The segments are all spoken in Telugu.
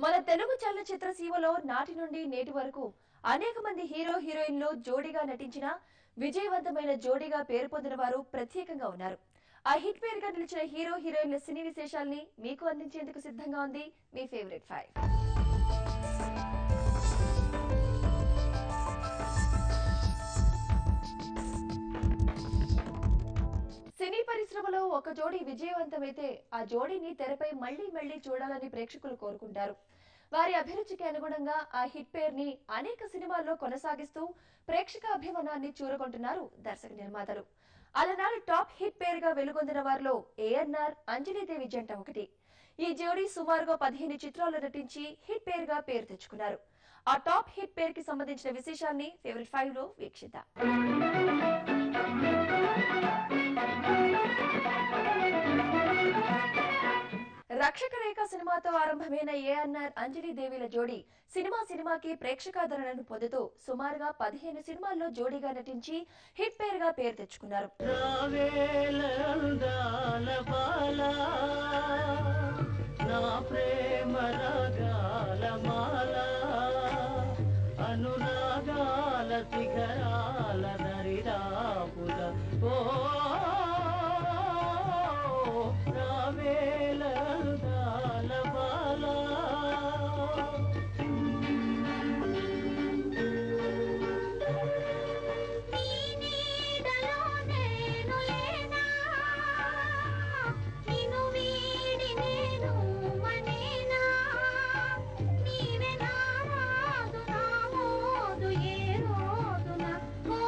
మన తెలుగు చలనచిత్ర సీమలో నాటి నుండి నేటి వరకు అనేక మంది హీరో హీరోయిన్లు జోడీగా నటించిన విజయవంతమైన జోడీగా పేరు పొందిన వారు ప్రత్యేకంగా ఉన్నారు ఆ హిట్ పేరుగా నిలిచిన హీరో హీరోయిన్ల సినీ విశేషాల్ని మీకు అందించేందుకు సిద్ధంగా ఉంది మీ ఫేవరెట్ ఫైవ్ సినీ పరిశ్రమలో ఒక జోడీ విజయవంతమైతే ఆ జోడీని తెరపై మళ్లీ మళ్లీ చూడాలని ప్రేక్షకులు కోరుకుంటారు వారి అభిరుచికి అనుగుణంగా ఆ హిట్ పేరుని అనేక సినిమాల్లో కొనసాగిస్తూ ప్రేక్షక అభిమానాన్ని చూరగొంటున్నారు దర్శక నిర్మాతలు అలనాడు టాప్ హిట్ పేరుగా వెలుగొందిన వారిలో ఏఎన్ఆర్ అంజలీదేవి జంట ఒకటి ఈ జోడీ సుమారుగా పదిహేను చిత్రాలు నటించి హిట్ పేరుగా పేరు తెచ్చుకున్నారు ఆ టాప్ హిట్ పేరుకి సంబంధించిన విశేషాన్ని ఫేవరెట్ ఫైవ్ లో వీక్షిద్దాం రక్షక రేఖ సినిమాతో ఆరంభమైన ఏఎన్ఆర్ అంజలి దేవిల జోడీ సినిమా సినిమాకి ప్రేక్షకాదరణను పొందుతూ సుమారుగా పదిహేను సినిమాల్లో జోడీగా నటించి హిట్ పేరుగా పేరు తెచ్చుకున్నారు రావేల అందాల బాల నా ప్రేమ రాగాల మాల అనురాగాల శిఖరాల దరిదాపుల ఓ రావేల అందాల బాల నీ నీడలో నేను లేనా నిన్ను వీడి నేను మనేనా నీవే నా మోదు నా మోదు ఏ రోజున ఓ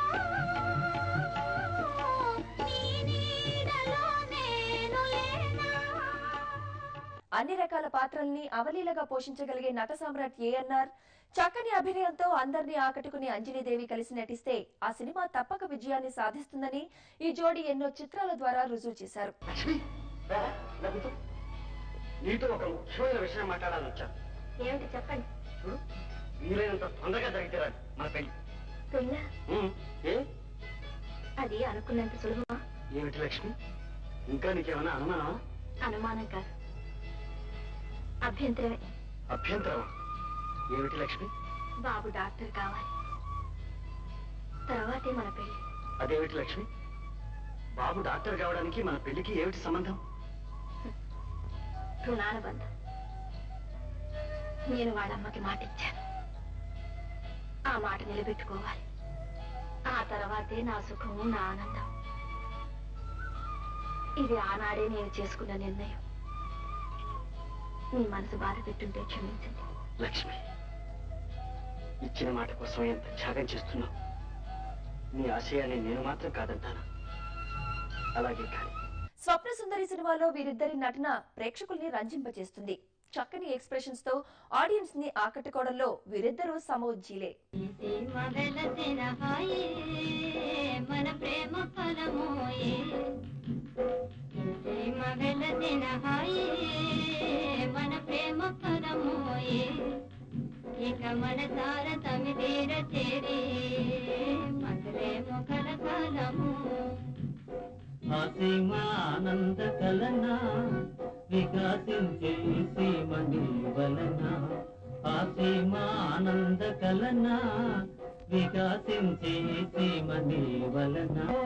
నీ నీడలో నేను లేనా అన్ని రకాల పాత్రల్ని అవలీలగా పోషించగలిగే నట సామ్రాట్ ఏఎన్ఆర్ చక్కని అభినయంతో అందరినీ ఆకట్టుకుని అంజలీదేవి కలిసి నటిస్తే ఆ సినిమా తప్పక విజయాన్ని సాధిస్తుందని ఈ జోడీ ఎన్నో చిత్రాల ద్వారా రుజువు చేశారు లక్ష్మి రా, రా కూర్చో. నీతో ఒక ముఖ్యమైన విషయం మాట్లాడాలని వచ్చాను ఏమిటి చెప్పండి చూడు వీలైనంత తొందరగా జరిగితే రాదు మన పెళ్లి పెళ్ళా ఉమ్, ఏ అది అనుకున్నంత సులభమా ఏమిటి లక్ష్మి ఇంకా నీకేమైనా అనుమానమా అనుమానం కాదు అభ్యంతరమే అభ్యంతరమా ఏమిటి లక్ష్మి బాబు డాక్టర్ కావాలి తర్వాతే మన పెళ్లి అదేమిటి లక్ష్మి బాబు డాక్టర్ కావడానికి మన పెళ్లికి ఏమిటి సంబంధం రుణానుబంధం నేను వాళ్ళమ్మకి మాట ఇచ్చాను ఆ మాట నిలబెట్టుకోవాలి ఆ తర్వాతే నా సుఖము నా ఆనందం ఇది ఆనాడే నేను చేసుకున్న నిర్ణయం మీ మనసు బాధ పెట్టుంటే క్షమించండి లక్ష్మి ఇచ్చిన మాట కోసం ఎంత త్యాగం చేస్తున్నావు నీ ఆశయాన్ని నేను మాత్రం కాదంటాను అలాగే కానీ స్వప్న సుందరి సినిమాలో వీరిద్దరి నటన ప్రేక్షకుల్ని రంజింపజేస్తుంది చక్కని ఎక్స్ప్రెషన్స్ తో ఆడియన్స్ ని ఆకట్టుకోవడంలో వీరిద్దరూ సమోజ్జీలే మన ప్రేమ ఫలమోయే ప్రేమ వెలసిన హాయే మన ప్రేమ ఫలమోయే ఇక మన తార తమిదీర చేరి మధురేమో కలకాలము అసీమ ఆనంద కలన వికాసించే సీమ నీ వలన అసీమ ఆనంద కలన వికాసించే సీమ నీ వలన ఓ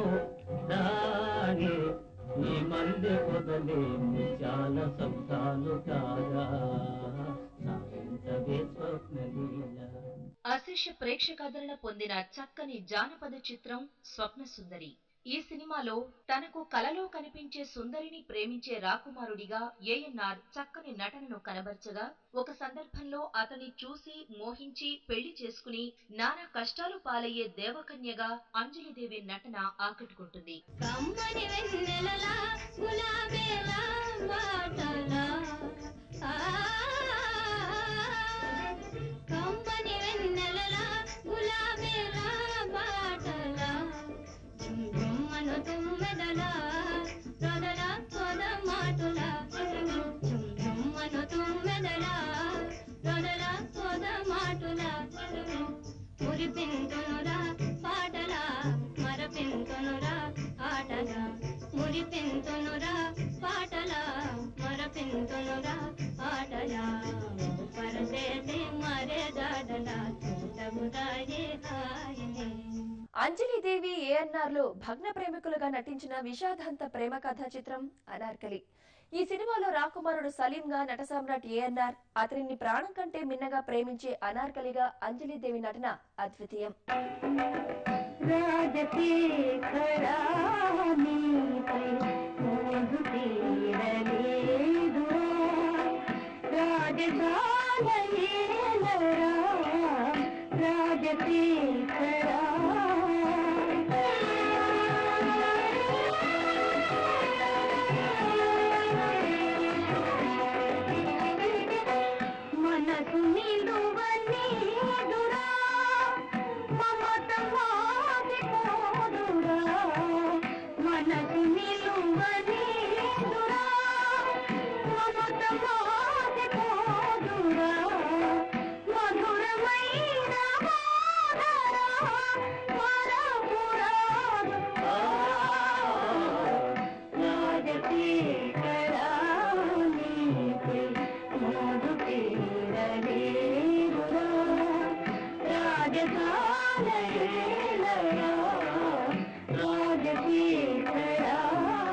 రాణి ఈ మల్లె పొదలే చాలా శబ్దాలు కాగా సాగించవే స్వప్నలీల అశేష ప్రేక్షకాదరణ పొందిన చక్కని జానపద చిత్రం స్వప్న సుందరి ఈ సినిమాలో తనకు కలలో కనిపించే సుందరిని ప్రేమించే రాకుమారుడిగా ఏఎన్ఆర్ చక్కని నటనను కనబర్చగా ఒక సందర్భంలో అతని చూసి మోహించి పెళ్లి చేసుకుని నానా కష్టాలు పాలయ్యే దేవకన్యగా అంజలిదేవి నటన ఆకట్టుకుంటుంది కమ్మని వెన్నెలలా గులాబేలా మాటలా ఆ, కమ్మని వెన్నెలలా గులాబేలా మాటలా చుంచుమ్మను తుమ్మెదలా రొదలా సొద మాటులా చుంచుమ్మను తుమ్మెదలా రొదలా సొద మాటులా మురిపింతునురా పాటలా మరపింతునురా ఆటలా మురిపింతునురా పాటలా మరపింతునురా ఆటలా ఏఎన్ఆర్లు భగ్న ప్రేమికులుగా నటించిన విషాదాంత ప్రేమ కథా చిత్రం అనార్కలి ఈ సినిమాలో రాకుమారుడు సలీం గా నట సామ్రాట్ ఏఎన్ఆర్ అతనిని ప్రాణం కంటే మిన్నగా ప్రేమించే అనార్కలిగా అంజలిదేవి నటన అద్వితీయం మనసు నిలువనీదురా మమత మాదిపోదురా మనసు నిలువనీదురా మమత మాదిపోదురా మధురమైన మాధరా మరపురాదు రాజశేఖరా నీపై మోదు తీరలేదురా రాజధానయేలరా రాజశేఖరా